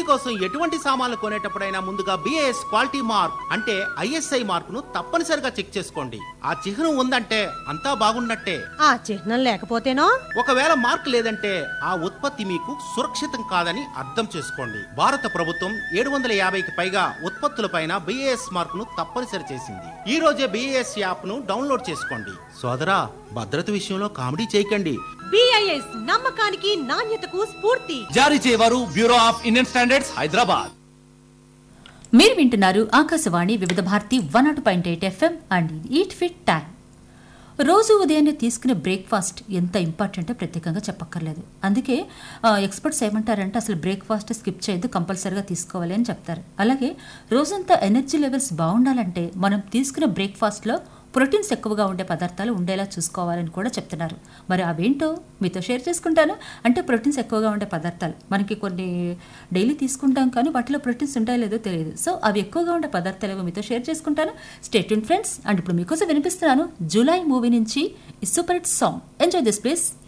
ఇంటి కోసం ఎటువంటి సామాన్లు కొనేటప్పుడైనా ముందుగా బిఏఎస్ క్వాలిటీ మార్క్ అంటే ఐఎస్ఐ మార్క్ ను తప్పనిసరిగా చెక్ చేసుకోండి ఆ చిహ్నం ఉందంటే అంతా బాగున్నట్టే ఆ చిహ్నం లేకపోతేనో ఒకవేళ మార్క్ లేదంటే ఆ ఉత్పత్తి మీకు సురక్షితం కాదని అర్థం చేసుకోండి భారత ప్రభుత్వం ఏడు వందల యాభైకి పైగా ఉత్పత్తులపైన బిఏఎస్ మార్క్ ను తప్పనిసరి చేసింది ఈ రోజే బిఏఎస్ యాప్ ను డౌన్లోడ్ చేసుకోండి సోదరా భద్రత విషయంలో కామెడీ చేయకండి బిఐఎస్ నమ్మకానికి నాణ్యతకు స్ఫూర్తి జారీ చేయవారు bureau of Indian standards Hyderabad మీరు వింటున్నారు Akashvani Vividh Bharati one not point eight FM and eat fit time రోజు ఉదయాన్నే తీసుకునే బ్రేక్ఫాస్ట్ ఎంత ఇంపార్టెంటో ప్రత్యేకంగా చెప్పక్కర్లేదు అందుకే ఎక్స్పర్ట్స్ ఏమంటారంటే అసలు బ్రేక్ఫాస్ట్ స్కిప్ చేయొద్దు కంపల్సరీగా తీసుకోవాలి అని చెప్తారు అలాగే రోజంతా ఎనర్జీ లెవెల్స్ బాగుండాలంటే మనం తీసుకునే బ్రేక్ఫాస్ట్లో ప్రోటీన్స్ ఎక్కువగా ఉండే పదార్థాలు ఉండేలా చూసుకోవాలని కూడా చెప్తున్నారు మరి అవేంటో మీతో షేర్ చేసుకుంటాను అంటే ప్రోటీన్స్ ఎక్కువగా ఉండే పదార్థాలు మనకి కొన్ని డైలీ తీసుకుంటాం కానీ వాటిలో ప్రోటీన్స్ ఉంటాయో లేదో తెలియదు సో అవి ఎక్కువగా ఉండే పదార్థాలు ఏవో మీతో షేర్ చేసుకుంటాను స్టేట్ ఫ్రెండ్స్ అండ్ ఇప్పుడు మీకోసం వినిపిస్తున్నాను జూలై మూవీ నుంచి ఈ super hit song enjoy this place